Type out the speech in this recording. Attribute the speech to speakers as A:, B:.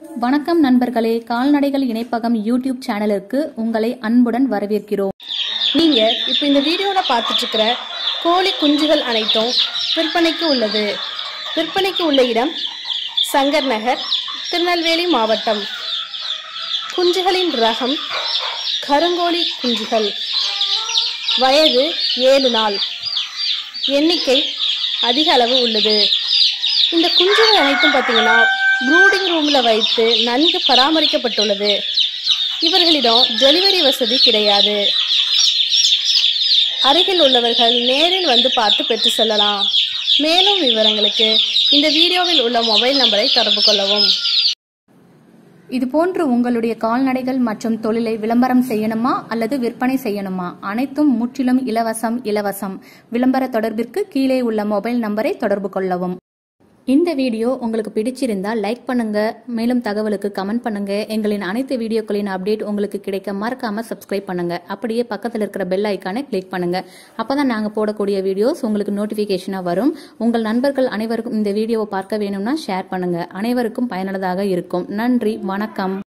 A: வணக்கம் நண்பர்களே கால்நடைகள் இணைப்பகம் யூடியூப் சேனலுக்கு உங்களை அன்புடன் வரவேற்கிறோம்
B: நீங்க இப்போ இந்த வீடியோவில் பார்த்துட்டு இருக்கிற கோழி குஞ்சுகள் அனைத்தும் விற்பனைக்கு உள்ளது விற்பனைக்கு உள்ள இடம் சங்கர் நகர் திருநெல்வேலி மாவட்டம் குஞ்சுகளின் ரகம் கருங்கோழி குஞ்சுகள் வயது ஏழு நாள் எண்ணிக்கை அதிக அளவு உள்ளது இந்த குஞ்சுகள் அனைத்தும் பார்த்தீங்கன்னா ப்ரூடிங் ரூமில் வைத்து நன்கு பராமரிக்கப்பட்டுள்ளது இவர்களிடம் டெலிவரி வசதி கிடையாது அருகில் உள்ளவர்கள் நேரில் வந்து பார்த்து பெற்று செல்லலாம் மேலும் விவரங்களுக்கு இந்த வீடியோவில் உள்ள மொபைல் நம்பரை தொடர்பு கொள்ளவும்
A: இதுபோன்று உங்களுடைய கால்நடைகள் மற்றும் தொழிலை விளம்பரம் செய்யணுமா அல்லது விற்பனை செய்யணுமா அனைத்தும் முற்றிலும் இலவசம் இலவசம் விளம்பர தொடர்பிற்கு கீழே உள்ள மொபைல் நம்பரை தொடர்பு கொள்ளவும் இந்த வீடியோ உங்களுக்கு பிடிச்சிருந்தா லைக் பண்ணுங்க மேலும் தகவலுக்கு கமெண்ட் பண்ணுங்க எங்களின் அனைத்து வீடியோக்களின் அப்டேட் உங்களுக்கு கிடைக்க மறக்காம சப்ஸ்கிரைப் பண்ணுங்க அப்படியே பக்கத்தில் இருக்கிற பெல் ஐக்கானை கிளிக் பண்ணுங்க அப்பதான் நாங்க போடக்கூடிய வீடியோஸ் உங்களுக்கு நோட்டிபிகேஷனா வரும் உங்கள் நண்பர்கள் அனைவருக்கும் இந்த வீடியோவை பார்க்க வேணும்னா ஷேர் பண்ணுங்க அனைவருக்கும் பயனுள்ளதாக இருக்கும் நன்றி வணக்கம்